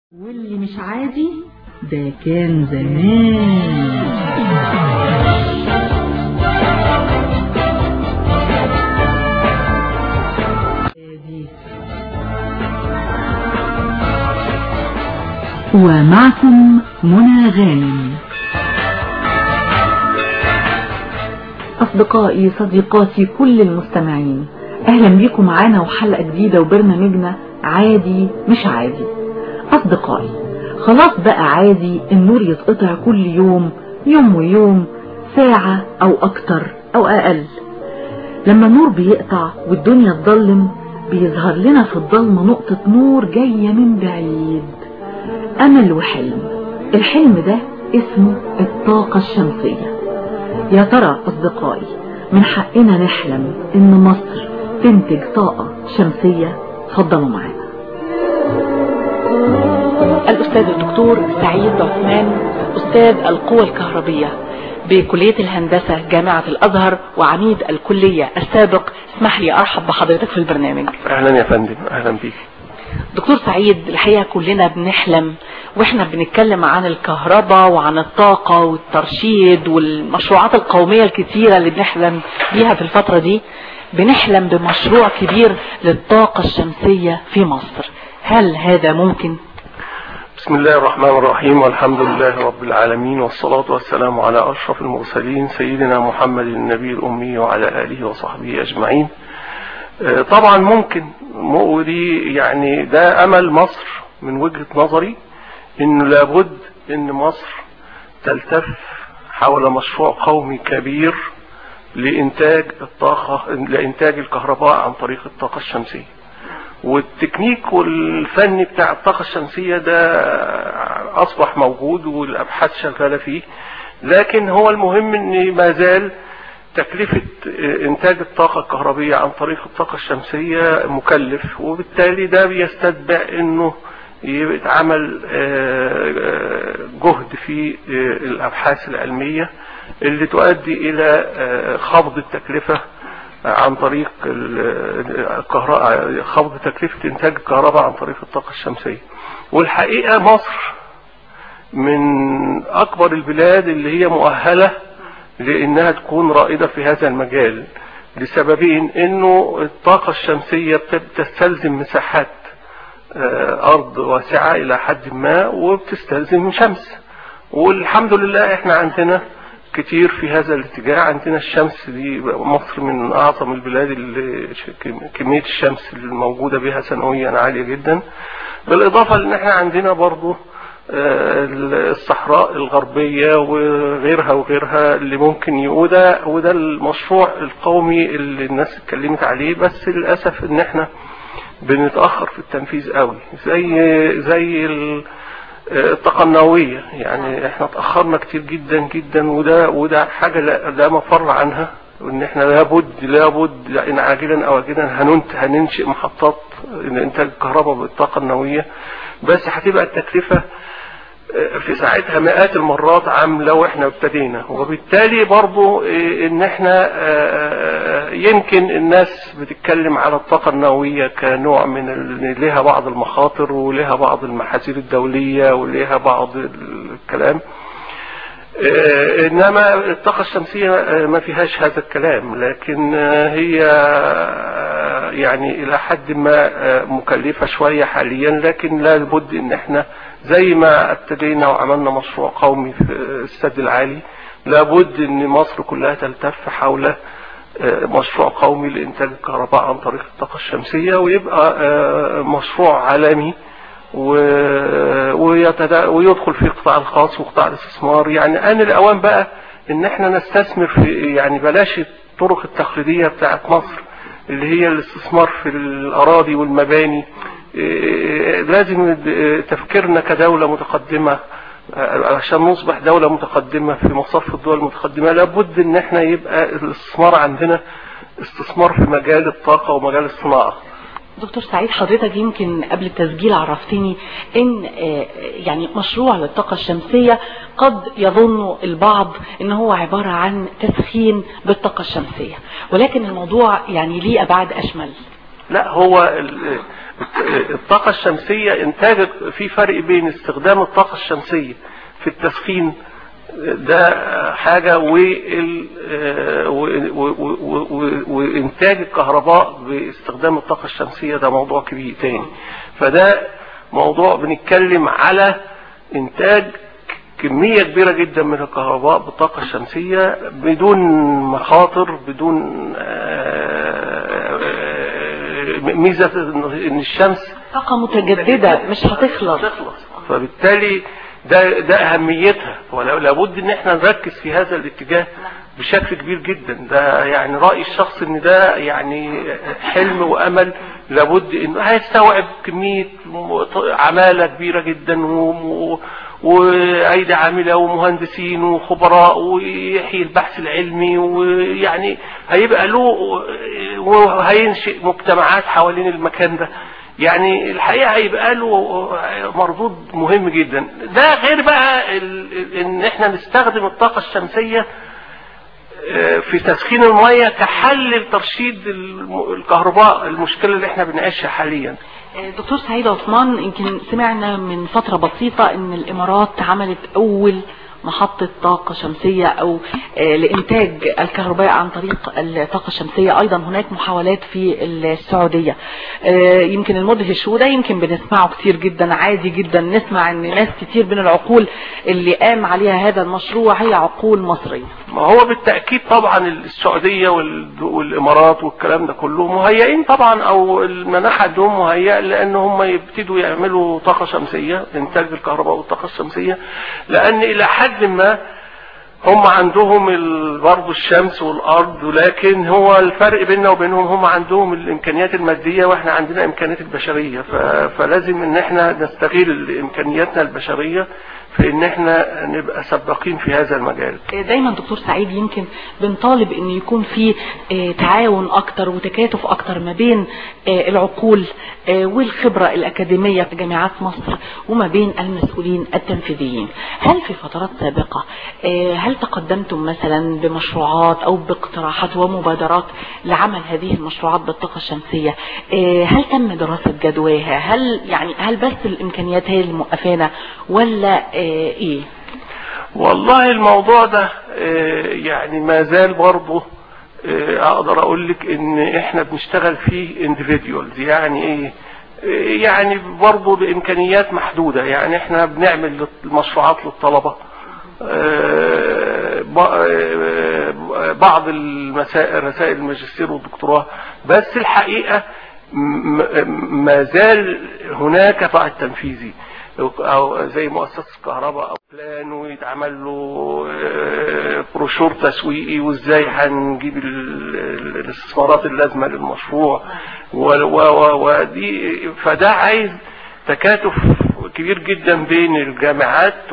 واللي مش عادي ده كان زمان ومعكم منى غانم أصدقائي صديقاتي كل المستمعين أهلا بيكم معانا وحلقة جديدة وبرنامجنا عادي مش عادي أصدقائي خلاص بقى عادي النور يتقطع كل يوم يوم ويوم ساعة أو أكتر أو أقل لما النور بيقطع والدنيا تضلم بيظهر لنا في الضلمة نقطة نور جاية من بعيد أمل وحلم الحلم ده اسمه الطاقة الشمسية يا ترى أصدقائي من حقنا نحلم إن مصر تنتج طاقة شمسية فضلوا معانا الأستاذ الدكتور سعيد عثمان أستاذ القوى الكهربية بكلية الهندسة جامعة الأزهر وعميد الكلية السابق اسمح لي أرحب بحضرتك في البرنامج اهلا يا فندم اهلا بيك دكتور سعيد الحقيقة كلنا بنحلم واحنا بنتكلم عن الكهرباء وعن الطاقة والترشيد والمشروعات القومية الكتيرة اللي بنحلم بيها في الفترة دي بنحلم بمشروع كبير للطاقة الشمسية في مصر هل هذا ممكن؟ بسم الله الرحمن الرحيم والحمد لله رب العالمين والصلاة والسلام على أشرف المرسلين سيدنا محمد النبي الأمي وعلى آله وصحبه أجمعين آه، طبعا ممكن ودي يعني ده أمل مصر من وجهة نظري إنه لابد إن مصر تلتف حول مشروع قومي كبير لإنتاج الطاقة لإنتاج الكهرباء عن طريق الطاقة الشمسية والتكنيك والفني بتاع الطاقة الشمسية ده أصبح موجود والأبحاث شغالة فيه لكن هو المهم إن ما زال تكلفة إنتاج الطاقة الكهربية عن طريق الطاقة الشمسية مكلف وبالتالي ده بيستتبع إنه يتعمل جهد في الأبحاث العلمية اللي تؤدي إلى خفض التكلفة عن طريق الكهرباء خفض تكلفة إنتاج الكهرباء عن طريق الطاقة الشمسية والحقيقة مصر من أكبر البلاد اللي هي مؤهلة لأنها تكون رائدة في هذا المجال لسببين إنه الطاقة الشمسية بتستلزم مساحات أرض واسعة إلى حد ما وبتستلزم شمس والحمد لله إحنا عندنا كتير في هذا الاتجاه عندنا الشمس دي مصر من أعظم البلاد اللي كمية الشمس الموجودة بها سنويا عالية جدا بالإضافة لأن احنا عندنا برضو الصحراء الغربية وغيرها وغيرها اللي ممكن وده وده المشروع القومي اللي الناس اتكلمت عليه بس للأسف ان احنا بنتأخر في التنفيذ قوي زي زي الطاقة النووية يعني احنا تأخرنا كتير جدا جدا وده وده حاجة لا, لا مفر عنها وان احنا لابد لابد ان عاجلا او اجلا هننت هننشئ محطات لانتاج الكهرباء بالطاقة النووية بس هتبقى التكلفة في ساعتها مئات المرات عام لو احنا ابتدينا وبالتالي برضو ان احنا يمكن الناس بتتكلم على الطاقة النووية كنوع من لها بعض المخاطر ولها بعض المحاذير الدولية ولها بعض الكلام انما الطاقة الشمسية ما فيهاش هذا الكلام لكن هي يعني الى حد ما مكلفة شوية حاليا لكن لابد ان احنا زي ما ابتدينا وعملنا مشروع قومي في السد العالي لابد ان مصر كلها تلتف حول مشروع قومي لانتاج الكهرباء عن طريق الطاقة الشمسية ويبقى مشروع عالمي ويدخل في القطاع الخاص وقطاع الاستثمار يعني ان الاوان بقى ان احنا نستثمر في يعني بلاش الطرق التقليدية بتاعت مصر اللي هي الاستثمار في الاراضي والمباني لازم تفكيرنا كدولة متقدمة عشان نصبح دولة متقدمة في مصف الدول المتقدمة لابد ان احنا يبقى الاستثمار عندنا استثمار في مجال الطاقة ومجال الصناعة دكتور سعيد حضرتك يمكن قبل التسجيل عرفتني ان يعني مشروع للطاقة الشمسية قد يظن البعض ان هو عبارة عن تسخين بالطاقة الشمسية ولكن الموضوع يعني ليه ابعاد اشمل لا هو ال- الطاقة الشمسية انتاج في فرق بين استخدام الطاقة الشمسية في التسخين ده حاجة وال- و- و- و- و- وإنتاج الكهرباء باستخدام الطاقة الشمسية ده موضوع كبير تاني فده موضوع بنتكلم على إنتاج كمية كبيرة جدا من الكهرباء بالطاقة الشمسية بدون مخاطر بدون آه، ميزة إن الشمس طاقة متجددة مش هتخلص تخلص فبالتالي ده ده اهميتها ولو لابد ان احنا نركز في هذا الاتجاه بشكل كبير جدا ده يعني رايي الشخصي ان ده يعني حلم وامل لابد انه هيستوعب كميه م- عماله كبيره جدا و- و- وايدي عامله ومهندسين وخبراء ويحيي البحث العلمي ويعني هيبقى له وهينشئ مجتمعات حوالين المكان ده يعني الحقيقة هيبقى له مردود مهم جدا ده غير بقى ال- ال- ان احنا نستخدم الطاقة الشمسية آه، في تسخين المية كحل لترشيد الم- الكهرباء المشكلة اللي احنا بنعيشها حاليا دكتور سعيد عثمان يمكن سمعنا من فترة بسيطة ان الامارات عملت اول محطة طاقة شمسية او آه، لانتاج الكهرباء عن طريق الطاقة الشمسية ايضا هناك محاولات في السعودية آه، يمكن المدهش وده يمكن بنسمعه كتير جدا عادي جدا نسمع ان ناس كتير من العقول اللي قام عليها هذا المشروع هي عقول مصرية ما هو بالتأكيد طبعا السعودية وال- والإمارات والكلام ده كله مهيئين طبعا أو المناحة عندهم مهيئة لأن هم يبتدوا يعملوا طاقة شمسية إنتاج الكهرباء والطاقة الشمسية لأن إلى حد ما هم عندهم ال- برضه الشمس والأرض ولكن هو الفرق بيننا وبينهم هم عندهم الإمكانيات المادية وإحنا عندنا إمكانيات البشرية ف- فلازم إن إحنا نستغل إمكانياتنا البشرية في إن إحنا نبقى سباقين في هذا المجال دايما دكتور سعيد يمكن بنطالب ان يكون في آه، تعاون اكتر وتكاتف اكتر ما بين آه، العقول آه، والخبرة الاكاديمية في جامعات مصر وما بين المسؤولين التنفيذيين هل في فترات سابقة آه، هل تقدمتم مثلا بمشروعات او باقتراحات ومبادرات لعمل هذه المشروعات بالطاقة الشمسية آه، هل تم دراسة جدواها هل يعني هل بس الامكانيات هي اللي موقفانا ولا آه، ايه والله الموضوع ده آه، يعني ما زال برضه آه، اقدر اقول لك ان احنا بنشتغل فيه individuals يعني ايه آه، يعني برضه بامكانيات محدوده يعني احنا بنعمل مشروعات للطلبه آه، ب- آه، بعض المسائل رسائل الماجستير والدكتوراه بس الحقيقه م- ما زال هناك بعد تنفيذي او زي مؤسسه الكهرباء او بلان ويتعمل له آه، بروشور تسويقي وازاي هنجيب ال- ال- الاستثمارات اللازمه للمشروع و- و- و- ودي فده عايز تكاتف كبير جدا بين الجامعات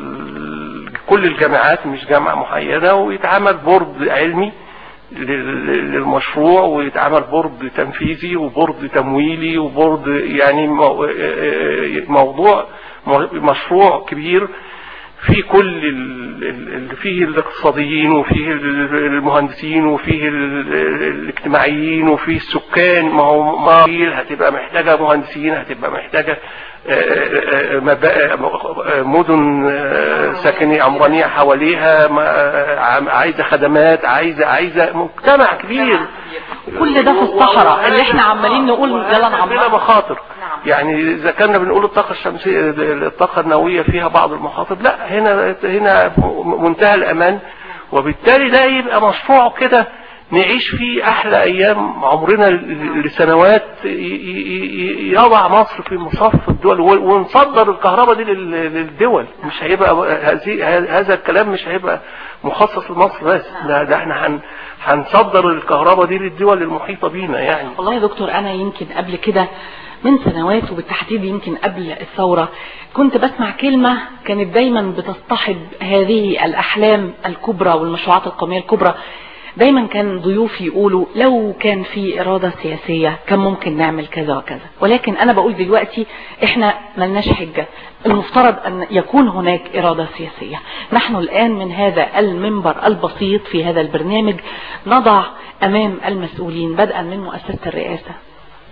وكل الجامعات مش جامعه معينه ويتعمل بورد علمي لل- للمشروع ويتعمل بورد تنفيذي وبورد تمويلي وبورد يعني مو- موضوع مشروع كبير في كل ال- ال- اللي فيه الاقتصاديين وفيه ال- المهندسين وفيه ال- الاجتماعيين وفيه السكان ما هو ما هتبقى محتاجة مهندسين هتبقى محتاجة آه، آه، آه، مبا- آه، مدن آه، سكنية عمرانية حواليها ما- آه، عم- عايزة خدمات عايزة عايزة مجتمع كبير كل ده في الصحراء اللي احنا عمالين نقول يلا بلا نعمرها مخاطر يعني اذا كنا بنقول الطاقه الشمسيه الطاقه النوويه فيها بعض المخاطر لا هنا هنا منتهى الامان وبالتالي ده يبقى مشروع كده نعيش فيه احلى ايام عمرنا لسنوات ي- ي- ي- يضع مصر في مصف الدول ونصدر الكهرباء دي لل- للدول مش هيبقى هذه هذا الكلام مش هيبقى مخصص لمصر بس ده, ده احنا هن هنصدر الكهرباء دي للدول المحيطه بينا يعني والله يا دكتور انا يمكن قبل كده من سنوات وبالتحديد يمكن قبل الثورة كنت بسمع كلمة كانت دايما بتصطحب هذه الأحلام الكبرى والمشروعات القومية الكبرى دايما كان ضيوفي يقولوا لو كان في إرادة سياسية كان ممكن نعمل كذا وكذا ولكن أنا بقول دلوقتي إحنا ملناش حجة المفترض أن يكون هناك إرادة سياسية نحن الآن من هذا المنبر البسيط في هذا البرنامج نضع أمام المسؤولين بدءا من مؤسسة الرئاسة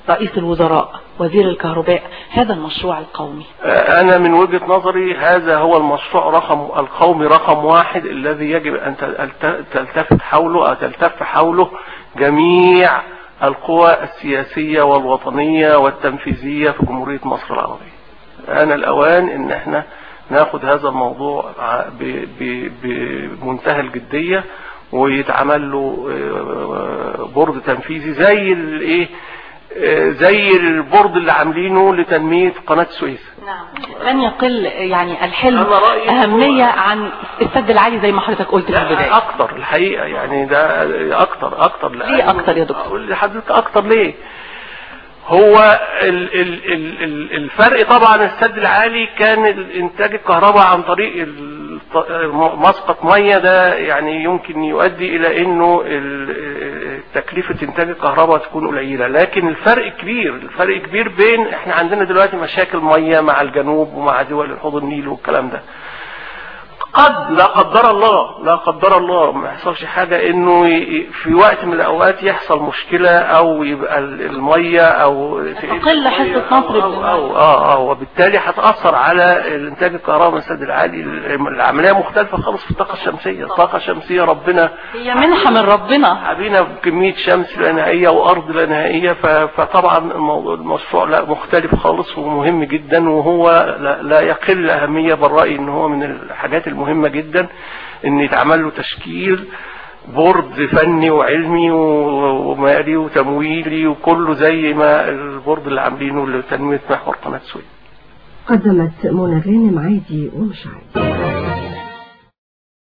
رئيس الوزراء وزير الكهرباء هذا المشروع القومي أنا من وجهة نظري هذا هو المشروع رقم القومي رقم واحد الذي يجب أن تلت- تلتفت حوله أو تلتف حوله جميع القوى السياسية والوطنية والتنفيذية في جمهورية مصر العربية أنا الأوان إن احنا ناخد هذا الموضوع ع- ب- ب- بمنتهى الجدية ويتعمل له آه، بورد تنفيذي زي الايه آه، زي البورد اللي عاملينه لتنمية قناة السويس نعم لن يقل يعني الحلم أنا رأيي أهمية عن السد العالي زي ما حضرتك قلت في لا البداية اكتر الحقيقة يعني ده اكتر اكتر ليه أكتر يا دكتور؟ اقول لحضرتك اكتر ليه هو ال ال ال ال الفرق طبعا السد العالي كان الانتاج الكهرباء عن طريق الط- مسقط ميه ده يعني يمكن يؤدي الى انه ال- تكلفه انتاج الكهرباء تكون قليله لكن الفرق كبير الفرق كبير بين احنا عندنا دلوقتي مشاكل ميه مع الجنوب ومع دول الحوض النيل والكلام ده قد لا قدر الله لا قدر الله ما يحصلش حاجة انه ي- في وقت من الاوقات يحصل مشكلة او يبقى ال- المية او تقل حصة مصر أو, بالمية. أو, اه اه وبالتالي هتأثر على الانتاج الكهرباء من السد العالي العملية مختلفة خالص في الطاقة الشمسية الطاقة الشمسية ربنا هي منحة من ربنا حبينا بكمية شمس لا نهائية وأرض لا نهائية ف- فطبعا الموضوع المشروع لا مختلف خالص ومهم جدا وهو لا, لا يقل أهمية بالرأي إن هو من الحاجات المهمة جدا إن يتعمل له تشكيل بورد فني وعلمي و- ومالي وتمويلي وكله زي ما البورد اللي عاملينه لتنمية محور قناة سويس قدمت منى غانم عادي ومش عادي